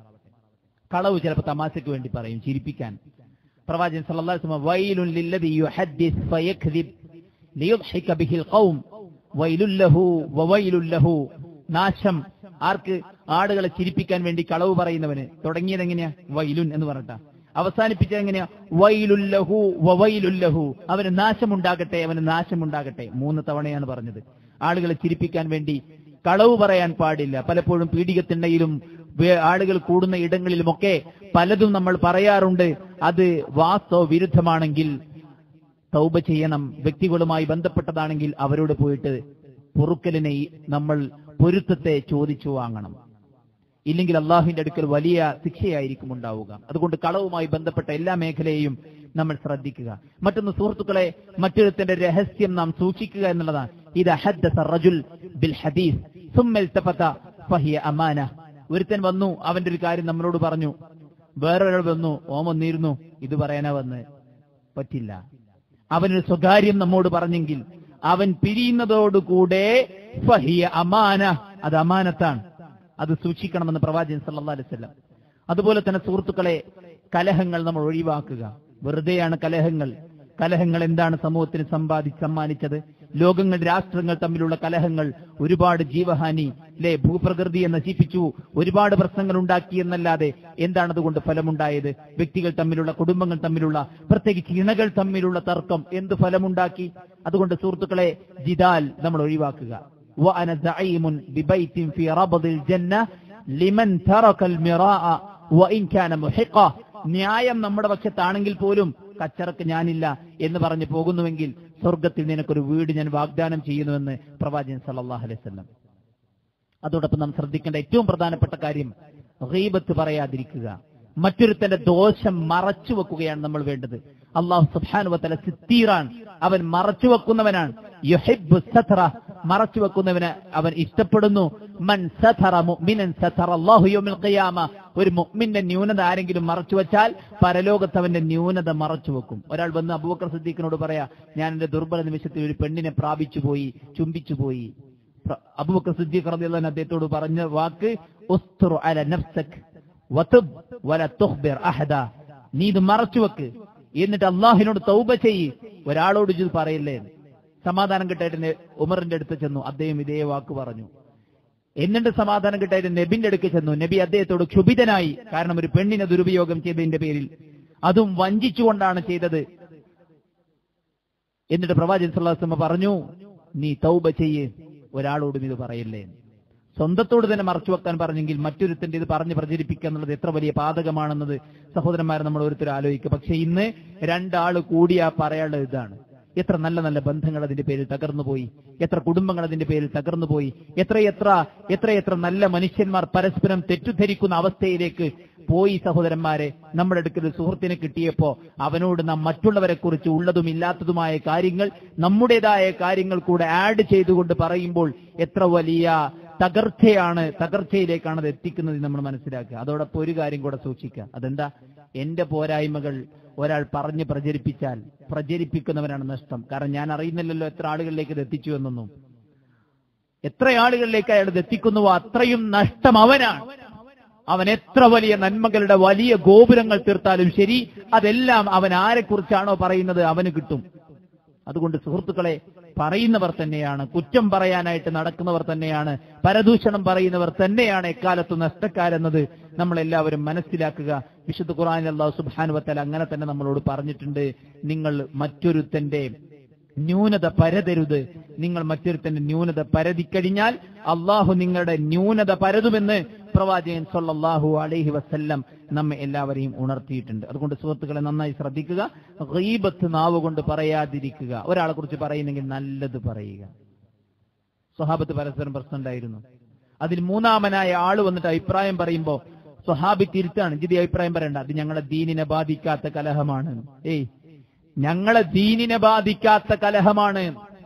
കളവ് ചിലപ്പോൾ തമാശയ്ക്ക് വേണ്ടി പറയും ചിരിപ്പിക്കാൻ പ്രവാചകൻ സല്ലല്ലാഹു അലൈഹി വസല്ലം വൈലുൻ ലില്ലദി യുഹദ്ദിസ് ഫയക്ദിബ് ലിയുദ്ഹിക ബിഹിൽ ഖൗം വൈലുൽ ലഹു വവൈലുൽ ലഹു നാശം ആർക്ക് ആടുകളെ ചിരിപ്പിക്കാൻ വേണ്ടി കളവ് പറയുന്നവന് തുടങ്ങിയത് എങ്ങനെയാ വൈലുൻ എന്ന് പറഞ്ഞിട്ടാ അവസാനിപ്പിച്ചത് എങ്ങനെയാ വൈലുല്ലഹു വവൈലുല്ലഹു അവന് നാശമുണ്ടാകട്ടെ അവന് നാശമുണ്ടാകട്ടെ മൂന്ന് തവണയാണ് പറഞ്ഞത് ആളുകളെ ചിരിപ്പിക്കാൻ വേണ്ടി കളവ് പറയാൻ പാടില്ല പലപ്പോഴും പീഡികത്തിണ്ണയിലും വേ- ആളുകൾ കൂടുന്ന ഇടങ്ങളിലുമൊക്കെ പലതും നമ്മൾ പറയാറുണ്ട് അത് വാസ്തവ വിരുദ്ധമാണെങ്കിൽ തൗബ ചെയ്യണം വ്യക്തികളുമായി ബന്ധപ്പെട്ടതാണെങ്കിൽ അവരോട് പോയിട്ട് പൊറുക്കലിനെ ഈ- നമ്മൾ പൊരുത്തത്തെ ചോദിച്ചു വാങ്ങണം ഇല്ലെങ്കിൽ അള്ളാഹുവിന്റെ അടുക്കൽ വലിയ ശിക്ഷയായിരിക്കും ഉണ്ടാവുക അതുകൊണ്ട് കളവുമായി ബന്ധപ്പെട്ട എല്ലാ മേഖലയെയും നമ്മൾ ശ്രദ്ധിക്കുക മറ്റൊന്ന് സുഹൃത്തുക്കളെ മറ്റൊരുത്തിന്റെ രഹസ്യം നാം സൂക്ഷിക്കുക എന്നുള്ളതാണ് ഇത് ഹദ്ദസ റജുൽ ബിൽ ഹദീസ് സുമ്മൽ തഫത ഫഹിയ അമാന ഒരുത്തൻ വന്നു അവന്റെ ഒരു കാര്യം നമ്മളോട് പറഞ്ഞു വേറൊരാൾ വന്നു ഓം വന്നിരുന്നു ഇത് പറയാനാ വന്ന് പറ്റില്ല അവനൊരു സ്വകാര്യം നമ്മോട് പറഞ്ഞെങ്കിൽ അവൻ പിരിയുന്നതോടുകൂടെ ഫഹിയ അമാന അത് അമാനത്താണ് അത് സൂക്ഷിക്കണമെന്ന് പ്രവാചകൻ സല്ലല്ലാഹു അലൈഹി വസല്ലം അതുപോലെ തന്നെ സുഹൃത്തുക്കളെ കലഹങ്ങൾ നമ്മൾ ഒഴിവാക്കുക വെറുതെയാണ് കലഹങ്ങൾ കലഹങ്ങൾ എന്താണ് സമൂഹത്തിന് സമ്പാദി സമ്മാനിച്ചത് ലോകങ്ങൾ രാഷ്ട്രങ്ങൾ തമ്മിലുള്ള കലഹങ്ങൾ ഒരുപാട് ജീവഹാനി അല്ലെ ഭൂപ്രകൃതിയെ നശിപ്പിച്ചു ഒരുപാട് പ്രശ്നങ്ങൾ ഉണ്ടാക്കി എന്നല്ലാതെ എന്താണ് അതുകൊണ്ട് ഫലമുണ്ടായത് വ്യക്തികൾ തമ്മിലുള്ള കുടുംബങ്ങൾ തമ്മിലുള്ള പ്രത്യേകിച്ച് ഇണകൾ തമ്മിലുള്ള തർക്കം എന്ത് ഫലമുണ്ടാക്കി അതുകൊണ്ട് സുഹൃത്തുക്കളെ ജിദാൽ നമ്മൾ ഒഴിവാക്കുക وأنا زعيم ببيت في ربض الجنة لمن ترك المراء وإن كان محقا ന്യായം നമ്മുടെ പക്ഷത്താണെങ്കിൽ പോലും കച്ചറക്ക് ഞാനില്ല എന്ന് പറഞ്ഞ് പോകുന്നുവെങ്കിൽ സ്വർഗത്തിൽ നിനക്കൊരു വീട് ഞാൻ വാഗ്ദാനം ചെയ്യുന്നുവെന്ന് പ്രവാചകൻ സല്ലല്ലാഹു അലൈഹി വസല്ലം അതോടൊപ്പം നാം ശ്രദ്ധിക്കേണ്ട ഏറ്റവും പ്രധാനപ്പെട്ട കാര്യം ഗീബത്ത് പറയാതിരിക്കുക മറ്റൊരുത്തന്റെ ദോഷം മറച്ചു വെക്കുകയാണ് നമ്മൾ വേണ്ടത് അള്ളാഹു സുബ്ഹാനുവത്തല സിത്തീറാൻ അവൻ മറച്ചു വെക്കുന്നവനാണ് യുഹിബ്ബു സത്ര മറച്ചു വെക്കുന്നവന് അവൻ ഇഷ്ടപ്പെടുന്നു മൻ സഥറ മുഅ്മിനൻ സഥറ അല്ലാഹു യൗമിൽ ഖിയാമ ഒരു മുഅ്മിന്റെ ന്യൂനത ആരെങ്കിലും മറച്ചു വെച്ചാൽ പരലോകത്ത് അവന്റെ ന്യൂനത മറച്ചു വെക്കും ഒരാൾ വന്ന് അബൂബക്കർ സിദ്ദീഖിനോട് പറയാ ഞാൻ എന്റെ ദുർബല നിമിഷത്തിൽ ഒരു പെണ്ണിനെ പ്രാപിച്ചു പോയി ചുംബിച്ചു പോയി പ്ര- അബൂബക്കർ സിദ്ദീഖ് റളിയല്ലാഹു അൻഹു അദ്ദേഹത്തോട് പറഞ്ഞ വാക്ക് ഉസ്തുർ അല നഫ്സക് വതുബ് വല തുഖ്ബിർ അഹദ നീ ഇത് മറച്ചു വെക്ക് എന്നിട്ട് അള്ളാഹിനോട് തൗബ ചെയ്യ് ഒരാളോട് ഇത് പറയില്ലേ എന്ന്. സമാധാനം കിട്ടായിട്ട് ഉമറിന്റെ അടുത്ത് ചെന്നു അദ്ദേഹം ഇതേ വാക്ക് പറഞ്ഞു എന്നിട്ട് സമാധാനം കിട്ടായിട്ട് നബിന്റെ അടുക്ക് ചെന്നു നബി അദ്ദേഹത്തോട് ക്ഷുഭിതനായി കാരണം ഒരു പെണ്ണിനെ ദുരുപയോഗം ചെയ്തതിന്റെ പേരിൽ അതും വഞ്ചിച്ചുകൊണ്ടാണ് ചെയ്തത് എന്നിട്ട് പ്രവാചകൻ സല്ലാസ്മ പറഞ്ഞു നീ തൗബ ചെയ്യേ ഒരാളോടും ഇത് പറയില്ലേ സ്വന്തത്തോട് തന്നെ മറച്ചു വെക്കാൻ പറഞ്ഞെങ്കിൽ മറ്റൊരുത്തന്റെ ഇത് പറഞ്ഞ് പ്രചരിപ്പിക്കുക എന്നുള്ളത് എത്ര വലിയ പാതകമാണെന്നത് സഹോദരന്മാരെ നമ്മൾ ഓരോരുത്തർ ആലോചിക്കുക പക്ഷെ ഇന്ന് രണ്ടാള് കൂടിയാ പറയാനുള്ളത് ഇതാണ് എത്ര നല്ല നല്ല ബന്ധങ്ങൾ അതിന്റെ പേരിൽ തകർന്നു പോയി എത്ര കുടുംബങ്ങൾ അതിന്റെ പേരിൽ തകർന്നു പോയി എത്രയെത്ര എത്രയെത്ര നല്ല മനുഷ്യന്മാർ പരസ്പരം തെറ്റിദ്ധരിക്കുന്ന അവസ്ഥയിലേക്ക് പോയി സഹോദരന്മാരെ നമ്മുടെ അടുക്കൽ ഒരു സുഹൃത്തിനെ കിട്ടിയപ്പോ അവനോട് നാം മറ്റുള്ളവരെ കുറിച്ച് ഉള്ളതും ഇല്ലാത്തതുമായ കാര്യങ്ങൾ നമ്മുടേതായ കാര്യങ്ങൾ കൂടെ ആഡ് ചെയ്തുകൊണ്ട് പറയുമ്പോൾ എത്ര വലിയ തകർച്ചയാണ് തകർച്ചയിലേക്കാണ് അത് എത്തിക്കുന്നത് എന്ന് നമ്മൾ മനസ്സിലാക്കുക അതോടൊപ്പം ഒരു കാര്യം കൂടെ സൂക്ഷിക്കുക അതെന്താ എന്റെ പോരായ്മകൾ ഒരാൾ പറഞ്ഞ് പ്രചരിപ്പിച്ചാൽ പ്രചരിപ്പിക്കുന്നവനാണ് നഷ്ടം കാരണം ഞാൻ അറിയുന്നില്ലല്ലോ എത്ര ആളുകളിലേക്ക് ഇത് എത്തിച്ചു എന്നൊന്നും എത്ര ആളുകളിലേക്ക് അയാൾ ഇത് എത്തിക്കുന്നുവോ അത്രയും നഷ്ടം അവനാണ് അവൻ എത്ര വലിയ നന്മകളുടെ വലിയ ഗോപുരങ്ങൾ തീർത്താലും ശരി അതെല്ലാം അവൻ ആരെക്കുറിച്ചാണോ പറയുന്നത് അവന് കിട്ടും അതുകൊണ്ട് സുഹൃത്തുക്കളെ പറയുന്നവർ തന്നെയാണ് കുറ്റം പറയാനായിട്ട് നടക്കുന്നവർ തന്നെയാണ് പരദൂഷണം പറയുന്നവർ തന്നെയാണ് എക്കാലത്ത് നഷ്ടക്കാരെന്നത് നമ്മൾ എല്ലാവരും മനസ്സിലാക്കുക വിശുദ്ധ ഖുറാൻ അള്ളാഹു സുബാനുവത്തൽ അങ്ങനെ തന്നെ നമ്മളോട് പറഞ്ഞിട്ടുണ്ട് നിങ്ങൾ മറ്റൊരുത്തന്റെ ന്യൂനത പരതരുത് നിങ്ങൾ മറ്റൊരുത്തന്റെ ന്യൂനത പരതിക്കഴിഞ്ഞാൽ അള്ളാഹു നിങ്ങളുടെ ന്യൂനത പരതുമെന്ന് പ്രവാചകൻ സല്ലല്ലാഹു അലൈഹി വസല്ലം നമ്മെ എല്ലാവരെയും ഉണർത്തിയിട്ടുണ്ട് അതുകൊണ്ട് സുഹൃത്തുക്കളെ നന്നായി ശ്രദ്ധിക്കുക ഗീബത്ത് നാവ് കൊണ്ട് പറയാതിരിക്കുക ഒരാളെ കുറിച്ച് പറയുന്നെങ്കിൽ നല്ലത് പറയുക സ്വഹാബത്ത് പരസ്പരം പ്രശ്നം ഉണ്ടായിരുന്നു അതിൽ മൂന്നാമനായ ആള് വന്നിട്ട് അഭിപ്രായം പറയുമ്പോ സ്വഹാബി തിരുത്താണ് ജിതി അഭിപ്രായം പറയണ്ട അത് ഞങ്ങളുടെ ദീനിനെ ബാധിക്കാത്ത കലഹമാണ് ഏയ് ഞങ്ങളെ ദീനിനെ ബാധിക്കാത്ത കലഹമാണ്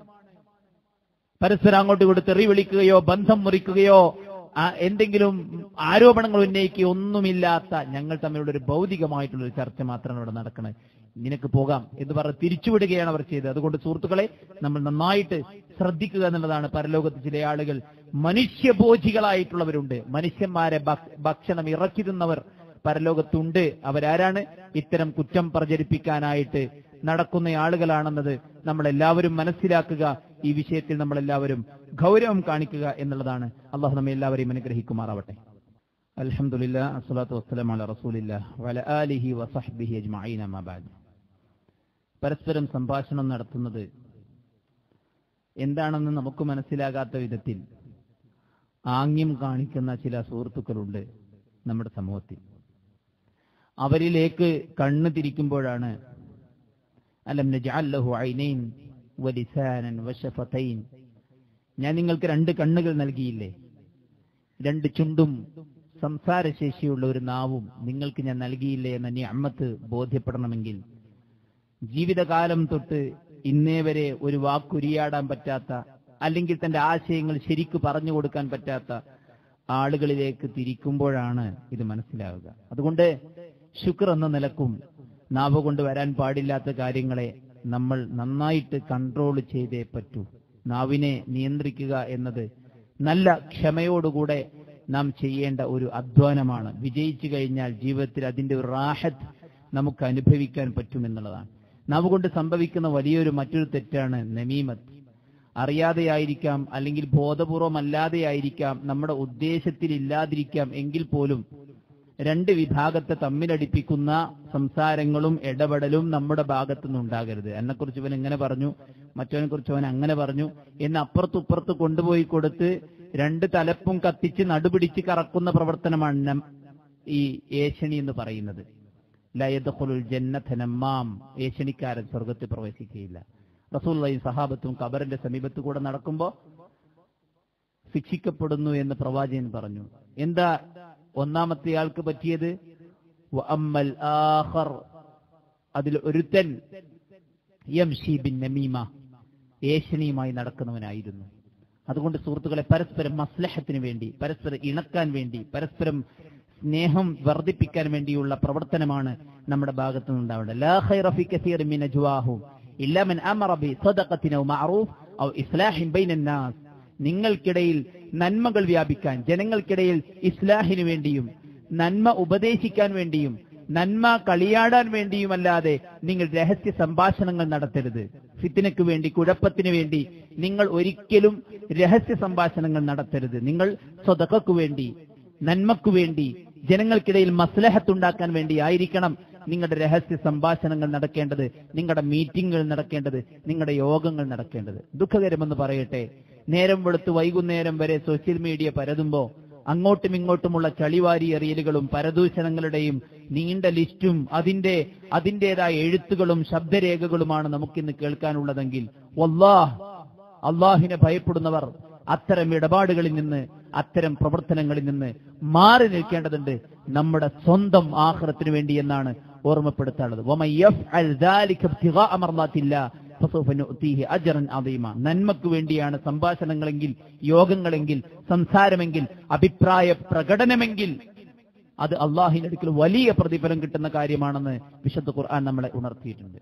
പരസ്പരം അങ്ങോട്ട് ഇങ്ങോട്ട് തെറി വിളിക്കുകയോ ബന്ധം മുറിക്കുകയോ ആ, എന്തെങ്കിലും ആരോപണങ്ങൾ ഉന്നയിക്കുകയോ ഒന്നുമില്ലാത്ത ഞങ്ങൾ തമ്മിലുള്ള ഒരു ഭൗതികമായിട്ടുള്ള ഒരു ചർച്ച മാത്രമാണ് ഇവിടെ നടക്കുന്നത് നിനക്ക് പോകാം എന്ന് പറഞ്ഞ് തിരിച്ചുവിടുകയാണ് അവർ ചെയ്തത് അതുകൊണ്ട് സുഹൃത്തുക്കളെ നമ്മൾ നന്നായിട്ട് ശ്രദ്ധിക്കുക എന്നുള്ളതാണ് പരലോകത്ത് ചില ആളുകൾ മനുഷ്യബോധികളായിട്ടുള്ളവരുണ്ട് മനുഷ്യന്മാരെ ഭ- ഭക്ഷണം ഇറക്കി തിന്നവർ പരലോകത്തുണ്ട് അവരാരാണ് ഇത്തരം കുറ്റം പ്രചരിപ്പിക്കാനായിട്ട് നടക്കുന്ന ആളുകളാണെന്നത് നമ്മൾ എല്ലാവരും മനസ്സിലാക്കുക ഈ വിഷയത്തിൽ നമ്മൾ എല്ലാവരും ഗൗരവം കാണിക്കുക എന്നുള്ളതാണ് അള്ളാഹു നമ്മെ എല്ലാവരെയും അനുഗ്രഹിക്കുമാറാവട്ടെ അൽഹംദുലില്ല അസ്സലാത്തു വസ്സലാം അല റസൂലില്ല വല ആലിഹി വസഹ്ബിഹി അജ്മഈൻ അമ്മാ ബഅദ് പരസ്പരം സംഭാഷണം നടത്തുന്നത് എന്താണെന്ന് നമുക്ക് മനസ്സിലാകാത്ത വിധത്തിൽ ആംഗ്യം കാണിക്കുന്ന ചില സുഹൃത്തുക്കളുണ്ട് നമ്മുടെ സമൂഹത്തിൽ അവരിലേക്ക് കണ്ണ് തിരിക്കുമ്പോഴാണ് അലം നജഅൽ ലഹു ഐനൈൻ വലിസാനൻ വശഫതൈൻ ഞാൻ നിങ്ങൾക്ക് രണ്ട് കണ്ണുകൾ നൽകിയില്ലേ രണ്ട് ചുണ്ടും സംസാരശേഷിയുള്ള ഒരു നാവും നിങ്ങൾക്ക് ഞാൻ നൽകിയില്ലേ എന്ന നിഅമ്മത്ത് ബോധ്യപ്പെടണമെങ്കിൽ ജീവിതകാലം തൊട്ട് ഇന്നേ വരെ ഒരു വാക്കുരിയാടാൻ പറ്റാത്ത അല്ലെങ്കിൽ തന്റെ ആശയങ്ങൾ ശരിക്കു പറഞ്ഞു കൊടുക്കാൻ പറ്റാത്ത ആളുകളിലേക്ക് തിരിക്കുമ്പോഴാണ് ഇത് മനസ്സിലാവുക അതുകൊണ്ട് ശുക്ർ എന്ന നിലക്കും നാവ് കൊണ്ട് വരാൻ പാടില്ലാത്ത കാര്യങ്ങളെ നമ്മൾ നന്നായിട്ട് കൺട്രോൾ ചെയ്തേ പറ്റൂ നാവിനെ നിയന്ത്രിക്കുക എന്നത് നല്ല ക്ഷമയോടുകൂടെ നാം ചെയ്യേണ്ട ഒരു അധ്വാനമാണ് വിജയിച്ചു കഴിഞ്ഞാൽ ജീവിതത്തിൽ അതിന്റെ ഒരു റാഹത്ത് നമുക്ക് അനുഭവിക്കാൻ പറ്റുമെന്നുള്ളതാണ് നാവ് കൊണ്ട് സംഭവിക്കുന്ന വലിയൊരു മറ്റൊരു തെറ്റാണ് നമീമത്ത് അറിയാതെയായിരിക്കാം അല്ലെങ്കിൽ ബോധപൂർവമല്ലാതെയായിരിക്കാം നമ്മുടെ ഉദ്ദേശത്തിൽ ഇല്ലാതിരിക്കാം എങ്കിൽ പോലും രണ്ട് വിഭാഗത്തെ തമ്മിലടിപ്പിക്കുന്ന സംസാരങ്ങളും ഇടപെടലും നമ്മുടെ ഭാഗത്തുനിന്ന് ഉണ്ടാകരുത് എന്നെക്കുറിച്ച് ഇവൻ ഇങ്ങനെ പറഞ്ഞു മറ്റവനെ കുറിച്ച് അവൻ അങ്ങനെ പറഞ്ഞു എന്ന് അപ്പുറത്തുപ്പുറത്ത് കൊണ്ടുപോയി കൊടുത്ത് രണ്ട് തലപ്പും കത്തിച്ച് നടുപിടിച്ച് കറക്കുന്ന പ്രവർത്തനമാണ് നം- ഈ ഏഷണി എന്ന് പറയുന്നത് ലയദുൽ ജന്നഥനമ്മാം ഏഷണിക്കാരൻ സ്വർഗത്തിൽ പ്രവേശിക്കുകയില്ല റസൂള്ളയും സഹാബത്തും ഖബറിന്റെ സമീപത്ത് കൂടെ നടക്കുമ്പോ ശിക്ഷിക്കപ്പെടുന്നു എന്ന് പ്രവാചകൻ പറഞ്ഞു എന്താ ഒന്നാമത്തെ ആൾക്ക് പറ്റിയത് വഅമ്മൽ ആഖർ അതിൽ ഒരുത്തൻ യംഷി ബിൻ നമീമ ഏഷണിയുമായി നടക്കുന്നവനായിരുന്നു അതുകൊണ്ട് സുഹൃത്തുക്കളെ പരസ്പരം മസ്ലഹത്തിന് വേണ്ടി പരസ്പരം ഇണക്കാൻ വേണ്ടി പരസ്പരം സ്നേഹം വർദ്ധിപ്പിക്കാൻ വേണ്ടിയുള്ള പ്രവർത്തനമാണ് നമ്മുടെ ഭാഗത്തു നിന്നുണ്ടാവേണ്ടത് ലാ ഖൈറ ഫീ കസീറിൻ മിൻ അജ്വാഹും ഇല്ലാ മൻ അമറ ബി സദഖത്തിൻ ഔ മഅറൂഫ് ഔ ഇസ്ലാഹിൻ ബൈനൻ നാസ് നിങ്ങൾക്കിടയിൽ നന്മകൾ വ്യാപിക്കാൻ ജനങ്ങൾക്കിടയിൽ ഇസ്ലാഹിന് വേണ്ടിയും നന്മ ഉപദേശിക്കാൻ വേണ്ടിയും നന്മ കളിയാടാൻ വേണ്ടിയുമല്ലാതെ നിങ്ങൾ രഹസ്യ സംഭാഷണങ്ങൾ നടത്തരുത് ഫിത്തിനക്ക് വേണ്ടി കുഴപ്പത്തിന് വേണ്ടി നിങ്ങൾ ഒരിക്കലും രഹസ്യ സംഭാഷണങ്ങൾ നടത്തരുത് നിങ്ങൾ സ്വതക്കു വേണ്ടി നന്മക്കു വേണ്ടി ജനങ്ങൾക്കിടയിൽ മസ്ലഹത്തുണ്ടാക്കാൻ വേണ്ടി ആയിരിക്കണം നിങ്ങളുടെ രഹസ്യ സംഭാഷണങ്ങൾ നടക്കേണ്ടത് നിങ്ങളുടെ മീറ്റിംഗുകൾ നടക്കേണ്ടത് നിങ്ങളുടെ യോഗങ്ങൾ നടക്കേണ്ടത് ദുഃഖകരമെന്ന് പറയട്ടെ നേരം വെളുത്ത് വൈകുന്നേരം വരെ സോഷ്യൽ മീഡിയ പരതുമ്പോ അങ്ങോട്ടും ഇങ്ങോട്ടുമുള്ള ചളിവാരി എറിയലുകളും പരദൂഷണങ്ങളുടെയും നീണ്ട ലിസ്റ്റും അതിന്റെ അതിന്റേതായ എഴുത്തുകളും ശബ്ദരേഖകളുമാണ് നമുക്കിന്ന് കേൾക്കാനുള്ളതെങ്കിൽ വല്ലാഹ് അള്ളാഹിനെ ഭയപ്പെടുന്നവർ അത്തരം ഇടപാടുകളിൽ നിന്ന് അത്തരം പ്രവർത്തനങ്ങളിൽ നിന്ന് മാറി നിൽക്കേണ്ടതുണ്ട് നമ്മുടെ സ്വന്തം ആഹ്റത്തിന് വേണ്ടി എന്നാണ് ഓർമ്മപ്പെടുത്താനുള്ളത് വമൻ യഫ്അൽ ذلك ابتغاء مرضات الله فسوف نؤتيه اجرا عظيما നന്മക്ക് വേണ്ടിയാണ് സംഭാഷണങ്ങളെങ്കിൽ യോഗങ്ങളെങ്കിൽ സംസാരമെങ്കിൽ അഭിപ്രായ പ്രകടനമെങ്കിൽ അത് അള്ളാഹിന്റെ അടുക്കൽ വലിയ പ്രതിഫലം കിട്ടുന്ന കാര്യമാണെന്ന് വിശുദ്ധ ഖുർആൻ നമ്മളെ ഉണർത്തിയിട്ടുണ്ട്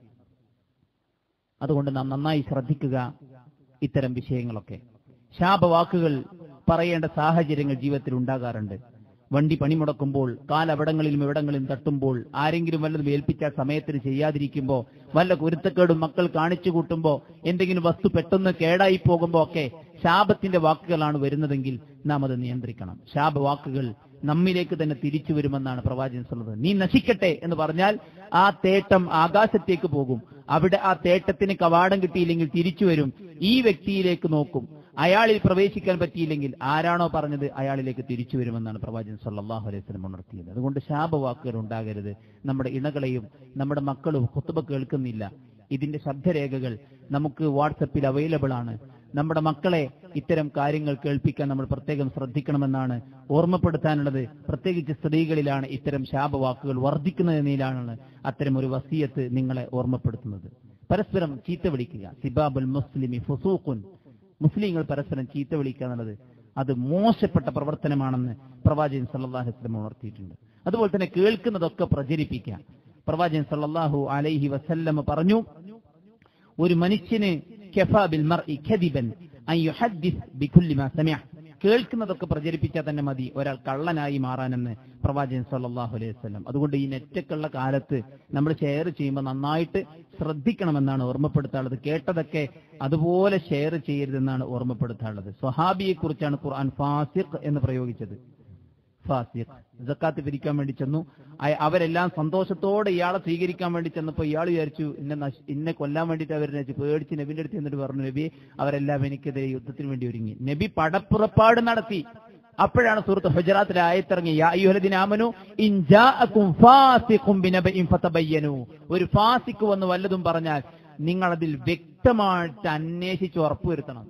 അതുകൊണ്ട് നാം നന്നായി ശ്രദ്ധിക്കുക ഇത്തരം വിഷയങ്ങളൊക്കെ ശാപവാക്കുകൾ പറയേണ്ട സാഹചര്യങ്ങൾ ജീവിതത്തിൽ ഉണ്ടാകാറുണ്ട് വണ്ടി പണിമുടക്കുമ്പോൾ കാലവിടങ്ങളിലും ഇവിടങ്ങളിലും തട്ടുമ്പോൾ ആരെങ്കിലും വല്ലതും ഏൽപ്പിച്ച സമയത്തിന് ചെയ്യാതിരിക്കുമ്പോ വല്ല കുരുത്തക്കേടും മക്കൾ കാണിച്ചു കൂട്ടുമ്പോ എന്തെങ്കിലും വസ്തു പെട്ടെന്ന് കേടായി പോകുമ്പോ ഒക്കെ ശാപത്തിന്റെ വാക്കുകളാണ് വരുന്നതെങ്കിൽ നാം അത് നിയന്ത്രിക്കണം ശാപവാക്കുകൾ നമ്മിലേക്ക് തന്നെ തിരിച്ചു വരുമെന്നാണ് പ്രവാചകൻ சொல்றது നീ നശിക്കട്ടെ എന്ന് പറഞ്ഞാൽ ആ തേട്ടം ആകാശത്തേക്ക് പോകും അവിടെ ആ തേട്ടത്തിന് കവാടം കിട്ടിയില്ലെങ്കിൽ തിരിച്ചു വരും ഈ വ്യക്തിയിലേക്ക് നോക്കും അയാളിൽ പ്രവേശിക്കാൻ പറ്റിയില്ലെങ്കിൽ ആരാണോ പറഞ്ഞത് അയാളിലേക്ക് തിരിച്ചു വരുമെന്നാണ് പ്രവാചകൻ സല്ലല്ലാഹു അലൈഹി വസല്ലം ഉണർത്തിയത് അതുകൊണ്ട് ശാപവാക്കുകൾ ഉണ്ടാകരുത് നമ്മുടെ ഇണകളെയും നമ്മുടെ മക്കളും കുത്തുബ കേൾക്കുന്നില്ല ഇതിന്റെ ശബ്ദരേഖകൾ നമുക്ക് വാട്സപ്പിൽ അവൈലബിൾ ആണ് നമ്മുടെ മക്കളെ ഇത്തരം കാര്യങ്ങൾ കേൾപ്പിക്കാൻ നമ്മൾ പ്രത്യേകം ശ്രദ്ധിക്കണമെന്നാണ് ഓർമ്മപ്പെടുത്താനുള്ളത് പ്രത്യേകിച്ച് സ്ത്രീകളിലാണ് ഇത്തരം ശാപവാക്കുകൾ വർദ്ധിക്കുന്നതിനാണ് അത്തരം ഒരു വസീയത്ത് നിങ്ങളെ ഓർമ്മപ്പെടുത്തുന്നത് പരസ്പരം ചീത്ത വിളിക്കുക സിബാബുൽ മുസ്ലിമി ഫുസൂഖുൻ മുസ്ലിങ്ങൾ പരസ്പരം ചീത്ത വിളിക്കുക എന്നുള്ളത് അത് മോശപ്പെട്ട പ്രവർത്തനമാണെന്ന് പ്രവാചകൻ സല്ലല്ലാഹു അലൈഹി വസല്ലം ഉണർത്തിയിട്ടുണ്ട് അതുപോലെ തന്നെ കേൾക്കുന്നതൊക്കെ പ്രചരിപ്പിക്കുക പ്രവാചകൻ സല്ലല്ലാഹു അലൈഹി വസല്ലം പറഞ്ഞു ഒരു മനുഷ്യന് കഫാ ബിൽ മർഇ കദിബൻ അൻ യുഹദ്ദിസ് ബികുല്ലി മാ സമിഅ കേൾക്കുന്നതൊക്കെ പ്രചരിപ്പിച്ചാൽ തന്നെ മതി ഒരാൾ കള്ളനായി മാറാനെന്ന് പ്രവാചകൻ സല്ലല്ലാഹു അലൈഹി വസല്ലം അതുകൊണ്ട് ഈ നെറ്റക്കുള്ള കാലത്ത് നമ്മൾ ഷെയർ ചെയ്യുമ്പോൾ നന്നായിട്ട് ശ്രദ്ധിക്കണമെന്നാണ് ഓർമ്മപ്പെടുത്താനുള്ളത് കേട്ടതൊക്കെ അതുപോലെ ഷെയർ ചെയ്യരുതെന്നാണ് ഓർമ്മപ്പെടുത്താനുള്ളത് സ്വഹാബിയെ കുറിച്ചാണ് ഖുർആൻ ഫാസിഖ് എന്ന് പ്രയോഗിച്ചത് ഫാസിഖ് ജക്കാത്ത് പിരിക്കാൻ വേണ്ടി ചെന്നു അയ- അവരെല്ലാം സന്തോഷത്തോടെ ഇയാളെ സ്വീകരിക്കാൻ വേണ്ടി ചെന്നപ്പോ ഇയാൾ വിചാരിച്ചു ഇന്നെ നശ്- ഇന്നെ കൊല്ലാൻ വേണ്ടിയിട്ട് അവർ വെച്ച് പേടിച്ച് നബിന്റെ അടുത്ത് എന്നിട്ട് പറഞ്ഞു നബി അവരെല്ലാം എനിക്കെതിരെ യുദ്ധത്തിന് വേണ്ടി ഒരുങ്ങി നബി പടപ്പുറപ്പാട് നടത്തി അപ്പോഴാണ് സുഹൃത്ത് ഹുജറാത്തിൽ ആയത്തിറങ്ങി യാ അയ്യുഹല്ലദീന ആമനു ഇൻ ജാഅകും ഫാസിഖും ബിനബഇൻ ഫതബയ്യനു ഒരു ഫാസിഖ് വന്ന് വല്ലതും പറഞ്ഞാൽ നിങ്ങൾ അതിൽ വ്യക്തമായിട്ട് അന്വേഷിച്ച് ഉറപ്പുവരുത്തണം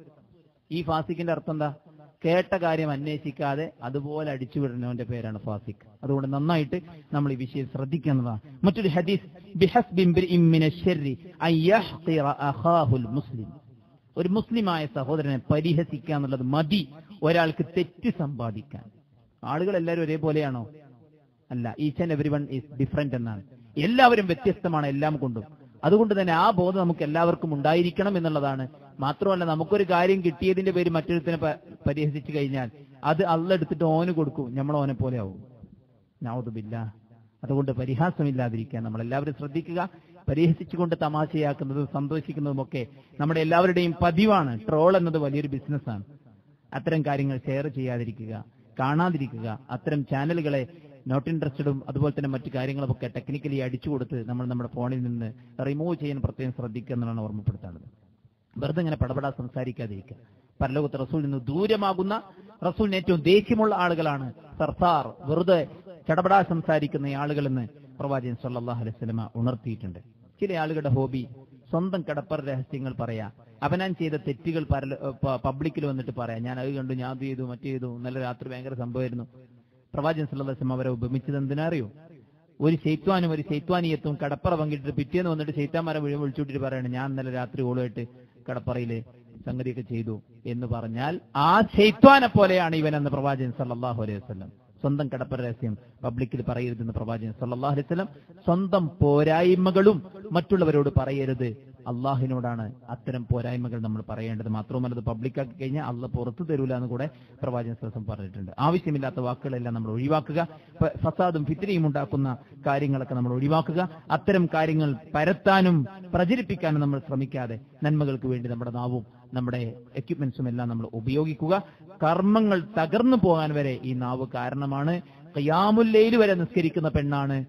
ഈ ഫാസിക്കിന്റെ അർത്ഥം എന്താ കേട്ട കാര്യം അന്വേഷിക്കാതെ അതുപോലെ അടിച്ചുവിടുന്നവന്റെ പേരാണ് ഫാസിഖ് അതുകൊണ്ട് നന്നായിട്ട് നമ്മൾ ഈ വിഷയം ശ്രദ്ധിക്കുന്നതാണ് മറ്റൊരു ഹദീസ് ബിഹസ്ബി ഇംബ്രിഇം മിന ശർരി അൻ യഹ്ഖിറ അഖാഹുൽ മുസ്ലിം ഒരു മുസ്ലിമായ സഹോദരനെ പരിഹസിക്കുക എന്നുള്ളത് മതി ഒരാൾക്ക് തെറ്റ് സമ്പാദിക്കാൻ ആളുകൾ എല്ലാവരും ഒരേപോലെയാണോ അല്ല each and every one is different എന്നാണ് എല്ലാവരും വ്യത്യസ്തമാണ് എല്ലാം കൊണ്ടും അതുകൊണ്ട് തന്നെ ആ ബോധം നമുക്ക് എല്ലാവർക്കും ഉണ്ടായിരിക്കണം എന്നുള്ളതാണ് മാത്രമല്ല നമുക്കൊരു കാര്യം കിട്ടിയതിന്റെ പേര് മറ്റൊരുത്തിനെ പ- പരിഹസിച്ചു കഴിഞ്ഞാൽ അത് അള്ളെടുത്തിട്ട് ഓന് കൊടുക്കും നമ്മൾ ഓനെ പോലെ ആവും ഞാവുതുമില്ല അതുകൊണ്ട് പരിഹാസമില്ലാതിരിക്കാൻ നമ്മൾ എല്ലാവരും ശ്രദ്ധിക്കുക പരിഹസിച്ചുകൊണ്ട് തമാശയാക്കുന്നതും സന്തോഷിക്കുന്നതുമൊക്കെ നമ്മുടെ എല്ലാവരുടെയും പതിവാണ് ട്രോൾ എന്നത് വലിയൊരു ബിസിനസ്സാണ് അത്തരം കാര്യങ്ങൾ ഷെയർ ചെയ്യാതിരിക്കുക കാണാതിരിക്കുക അത്തരം ചാനലുകളെ നോട്ട് ഇൻട്രസ്റ്റഡും അതുപോലെ തന്നെ മറ്റു കാര്യങ്ങളുമൊക്കെ ടെക്നിക്കലി അടിച്ചു കൊടുത്ത് നമ്മൾ നമ്മുടെ ഫോണിൽ നിന്ന് റിമൂവ് ചെയ്യാൻ പ്രത്യേകം ശ്രദ്ധിക്കുക എന്നാണ് ഓർമ്മപ്പെടുത്താനുള്ളത് വെറുതെ ഇങ്ങനെ പടപടാ സംസാരിക്കാതിരിക്കുക പരലോകത്ത് റസൂൽ നിന്ന് ദൂരമാകുന്ന റസൂലിന് ഏറ്റവും ദേഷ്യമുള്ള ആളുകളാണ് സർസാർ വെറുതെ ചടപടാ സംസാരിക്കുന്ന ആളുകളെന്ന് പ്രവാചകൻ സല്ലല്ലാഹു അലൈഹി വസല്ലമ ഉണർത്തിയിട്ടുണ്ട് ചില ആളുകളുടെ ഹോബി സ്വന്തം കടപ്പറ രഹസ്യങ്ങൾ പറയാ അവനാൻ ചെയ്ത തെറ്റുകൾ പരല- പ- പബ്ലിക്കിൽ വന്നിട്ട് പറയാം ഞാൻ അത് കണ്ടു ഞാൻ അത് ചെയ്തു മറ്റു ചെയ്തു ഇന്നലെ രാത്രി ഭയങ്കര സംഭവമായിരുന്നു പ്രവാചകൻ സല്ലല്ലാഹു അലൈഹി വസല്ലം അവരെ ഉപമിച്ചത് എന്തിനാ അറിയോ ഒരു ശൈത്വാനും ഒരു ശൈത്വാനിയത്തും കടപ്പറ പങ്കിട്ടിട്ട് പിറ്റേന്ന് വന്നിട്ട് ശൈത്താന്മാരെ മുഴുവൻ വിളിച്ചുവിട്ടിട്ട് പറയാണ് ഞാൻ ഇന്നലെ രാത്രി ഓളുമായിട്ട് കടപ്പറയില് സംഗതിയൊക്കെ ചെയ്തു എന്ന് പറഞ്ഞാൽ ആ ശൈത്വാനെ പോലെയാണ് ഇവൻ എന്ന് പ്രവാചകൻ സല്ലല്ലാഹു അലൈഹി വസല്ലം സ്വന്തം കടപ്പറ രഹസ്യം പബ്ലിക്കിൽ പറയരുതെന്ന് പ്രവാചകൻ സല്ലല്ലാഹു അലൈഹി വസല്ലം സ്വന്തം പോരായ്മകളും മറ്റുള്ളവരോട് പറയരുത് അള്ളാഹിനോടാണ് അത്തരം പോരായ്മകൾ നമ്മൾ പറയേണ്ടത് മാത്രമല്ല അത് പബ്ലിക്കാക്കി കഴിഞ്ഞാൽ അള്ള പുറത്തു തരൂല എന്ന് കൂടെ പ്രവാചകൻ സ്വസം പറഞ്ഞിട്ടുണ്ട് ആവശ്യമില്ലാത്ത വാക്കുകളെല്ലാം നമ്മൾ ഒഴിവാക്കുക ഫ- ഫസാദും ഫിത്തിരിയും ഉണ്ടാക്കുന്ന കാര്യങ്ങളൊക്കെ നമ്മൾ ഒഴിവാക്കുക അത്തരം കാര്യങ്ങൾ പരത്താനും പ്രചരിപ്പിക്കാനും നമ്മൾ ശ്രമിക്കാതെ നന്മകൾക്ക് വേണ്ടി നമ്മുടെ നാവും നമ്മുടെ എക്യുപ്മെന്റ്സും എല്ലാം നമ്മൾ ഉപയോഗിക്കുക കർമ്മങ്ങൾ തകർന്നു പോകാൻ വരെ ഈ നാവ് കാരണമാണ് ഖിയാമുല്ലയിൽ വരെ നിസ്കരിക്കുന്ന പെണ്ണാണ്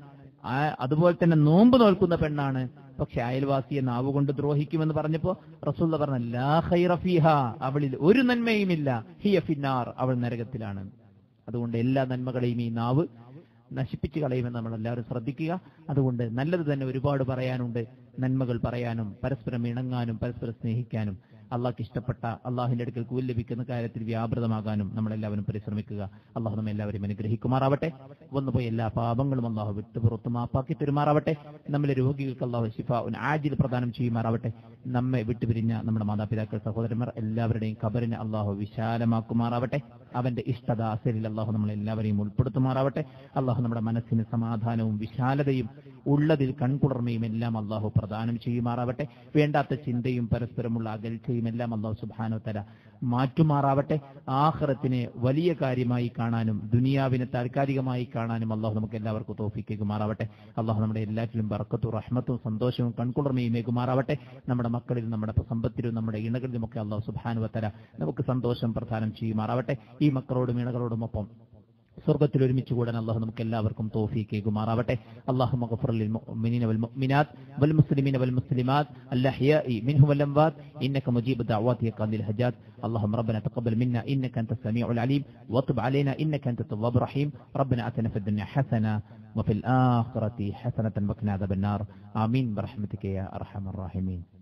ആ അതുപോലെ തന്നെ നോമ്പ് നോൽക്കുന്ന പെണ്ണാണ് പക്ഷെ അയൽവാസിയെ നാവ് കൊണ്ട് ദ്രോഹിക്കുമെന്ന് പറഞ്ഞപ്പോ റസൂല്ല പറഞ്ഞ ലാ ഖൈറ ഫീഹ അവളിൽ ഒരു നന്മയുമില്ല ഹിയ ഫിന്നാർ അവൾ നരകത്തിലാണ് അതുകൊണ്ട് എല്ലാ നന്മകളെയും ഈ നാവ് നശിപ്പിച്ചു കളയുമെന്ന് നമ്മൾ എല്ലാവരും ശ്രദ്ധിക്കുക അതുകൊണ്ട് നല്ലത് തന്നെ ഒരുപാട് പറയാനുണ്ട് നന്മകൾ പറയാനും പരസ്പരം ഇണങ്ങാനും പരസ്പരം സ്നേഹിക്കാനും അള്ളാഹ്ക്ക് ഇഷ്ടപ്പെട്ട അള്ളാഹിന്റെ അടുക്കൽ കൂലി ലഭിക്കുന്ന കാര്യത്തിൽ വ്യാപൃതമാകാനും നമ്മളെല്ലാവരും പരിശ്രമിക്കുക അള്ളാഹു നമ്മെ എല്ലാവരും അനുഗ്രഹിക്കുമാറാവട്ടെ വന്നുപോയി എല്ലാ പാപങ്ങളും അള്ളാഹു വിട്ടു പുറത്ത് മാപ്പാക്കി പെരുമാറാവട്ടെ നമ്മളെ രോഗികൾക്ക് അള്ളാഹു ശിഫ ഉൻ ആജിൽ പ്രദാനം ചെയ്യുമാറാവട്ടെ നമ്മെ വിട്ടുപിരിഞ്ഞ നമ്മുടെ മാതാപിതാക്കൾ സഹോദരന്മാർ എല്ലാവരുടെയും കബറിനെ അള്ളാഹു വിശാലമാക്കുമാറാവട്ടെ അവന്റെ ഇഷ്ടദാസരിൽ അള്ളാഹു നമ്മളെല്ലാവരെയും ഉൾപ്പെടുത്തുമാറാവട്ടെ അള്ളാഹു നമ്മുടെ മനസ്സിന് സമാധാനവും വിശാലതയും ഉള്ളതിൽ കൺകുളർമയും എല്ലാം അള്ളാഹു പ്രദാനം ചെയ്യുമാറാവട്ടെ വേണ്ടാത്ത ചിന്തയും പരസ്പരമുള്ള അകൽച്ചയും എല്ലാം അള്ളാഹു സുബാനോ തല മാറ്റുമാറാവട്ടെ ആഹ്റത്തിനെ വലിയ കാര്യമായി കാണാനും ദുനിയാവിനെ താൽക്കാലികമായി കാണാനും അള്ളാഹു നമുക്ക് എല്ലാവർക്കും തോഫിക്കുമാറാവട്ടെ അള്ളാഹു നമ്മുടെ എല്ലാറ്റിലും ബർക്കത്തും റഹ്മത്തും സന്തോഷവും കൺകുളർമയും ഏകുമാറാവട്ടെ നമ്മുടെ മക്കളിലും നമ്മുടെ സമ്പത്തിലും നമ്മുടെ ഇണകളിലുമൊക്കെ അള്ളാഹു സുബാനു തല നമുക്ക് സന്തോഷം പ്രദാനം ചെയ്യുമാറാവട്ടെ ഈ മക്കളോടും ഇണകളോടുമൊപ്പം സ്വർഗത്തിൽ ഒരുമിച്ച് കൂടാൻ അള്ളാഹു നമുക്ക് എല്ലാവർക്കും തോഫീക്ക് ഏകുമാറാവട്ടെ അള്ളാഹു മഗ്ഫിറിൽ മുഅ്മിനീന വൽ മുഅ്മിനാത്ത് വൽ മുസ്ലിമീന വൽ മുസ്ലിമാത്ത് അല്ലഹ്യാഇ മിൻഹും വൽ അംവാത് ഇന്നക മുജീബു ദഅവാതി യാ ഖാദിൽ ഹജാത് اللهم ربنا تقبل منا انك انت السميع العليم وتب علينا انك انت التواب الرحيم ربنا اتنا في الدنيا حسنه وفي الاخره حسنه وقنا عذاب النار امين برحمتك يا ارحم الراحمين